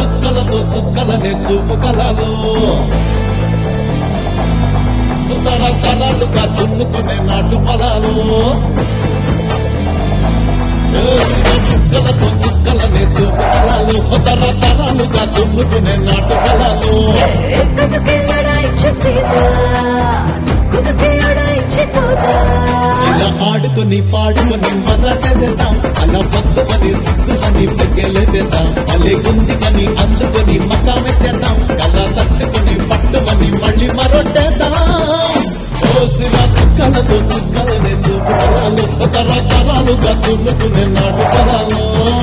చుక్కలతో చుక్కలనే చూపు కలలు తరతరాలుగా దున్నుకునే నాటు పొలాలు వేసిన చుక్కలతో చుక్కలనే చూపు కలలు తరతరాలుగా దున్నుకునే నాటు పొలాలు కుదుకే లడాయిచ్చే సీత కుదుకే లడాయిచ్చే తోట ఇలా ఆడుకొని పాడుకొని మజా చేసేద్దాం అలా పొద్దుకొని సిగ్గులని పెగ్గలేదేద్దాం మళ్ళీ గుందికని అందుకొని మకా మెత్తేద్దాం కళ్ళ సర్దుకొని పట్టుకొని మళ్ళీ మరొట్టేద్దాం కోసిన చుక్కలతో చుక్కలనే చూపుకోవాలి తరతరాలుగా తున్నుకునే నాటు పొలాలు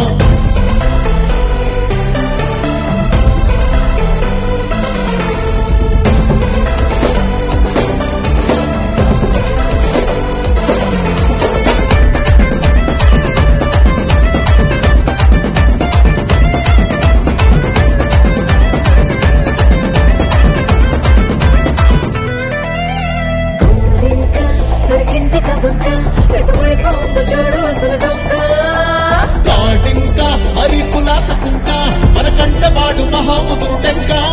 ఇంకా దొరికింది కబుక్క ఎటువైపు ఉందో చూడు అసలు డొక్క కాడింకా మరి కులాసకుంకా మన కంటవాడు మహాముదురు టెంకా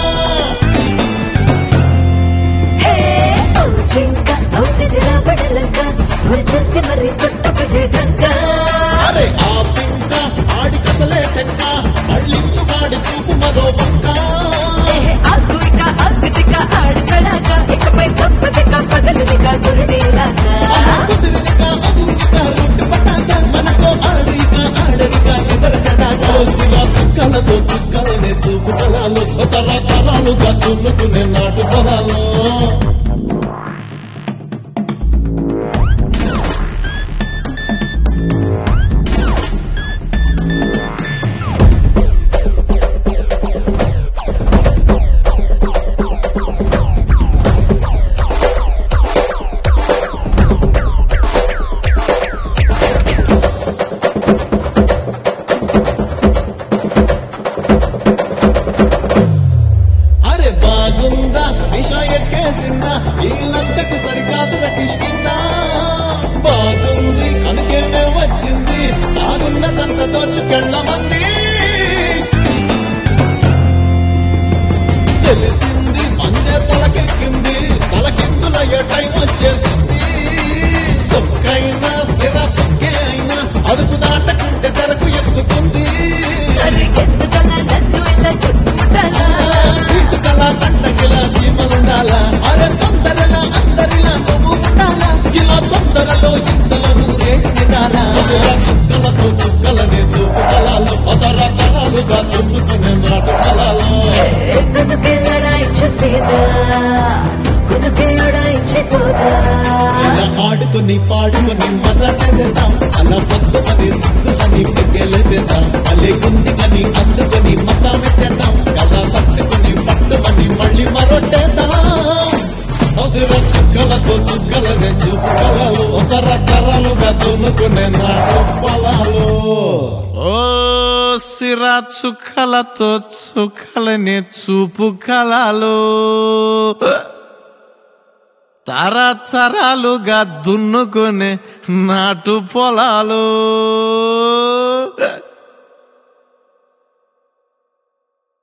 హే ఓ జింక అవుతుంది రాబడలంక మరి చూసి మరి కొట్టకు చేయటంక అరే ఆ పింక ఆడి కసలే శంక అళ్ళించుగాడి చూపు మరో పక్క అగ్గు ఇక అగ్గుతిక ఆడుకడాక ఇకపై తప్పదిక పగలదిక గురుడేలాక కుదిరినిక అదునిక రొట్టె పట్టాక మనతో ఆడిక ఆడరిక ఎదర జటాక శిలా చుక్కలతో చుక్కలనే చూపు పొలాలు తరతరాలుగా తున్నుకునే నాటు పొలాలు అరే బాగుందా నిష ఎక్కేసిందా ఈ లంకకు సరికాదుర కిష్కిందా బాగుంది కనుకేమే వచ్చింది బాగున్న తన దోచుకెళ్ళమంది తెలిసింది మందే తలకెక్కింది తలకిందులయ్యే టైం వచ్చేసింది సొక్కైనా సిర సొక్కే అయినా అదుపు దాటకుంటే తెరకు ఎక్కుతుంది ఎందుకలా నన్ను ఇలా చుట్టుముట్టాలా స్వీట్ కళ పండగలా చీమలుండాలా అరే తొందరలా అందరిలా నువ్వు ఉండాలా ఇలా తొందరలో ఇంతలో నూరేళ్ళు వినాలా అసలు చుక్కలతో చుక్కలనే చూపు కళలు అదర తరాలుగా తుమ్ముకునే నాటు కళలు కుదుకే లడాయిచ్చే సీత కుదుకే లడాయిచ్చే తోట ఇలా ఆడుకొని పాడుకొని మజా చేసేద్దాం అలా పొద్దుకొని సిగ్గులని పెగ్గలేదేద్దాం మళ్ళీ గుందికని అందుకొని మతా మెత్తేద్దాం కళ సర్దుకొని పట్టుమని మళ్ళీ మరొట్టేద్దాం అసుర చుక్కలతో చుక్కలనే చూపు కలలు తరతరాలుగా తునుకునే నాటు పొలాలు ఓ సిరా చుక్కలతో చుక్కలని చూపు కళలు తరతరాలుగా దున్నుకునే నాటు పొలాలు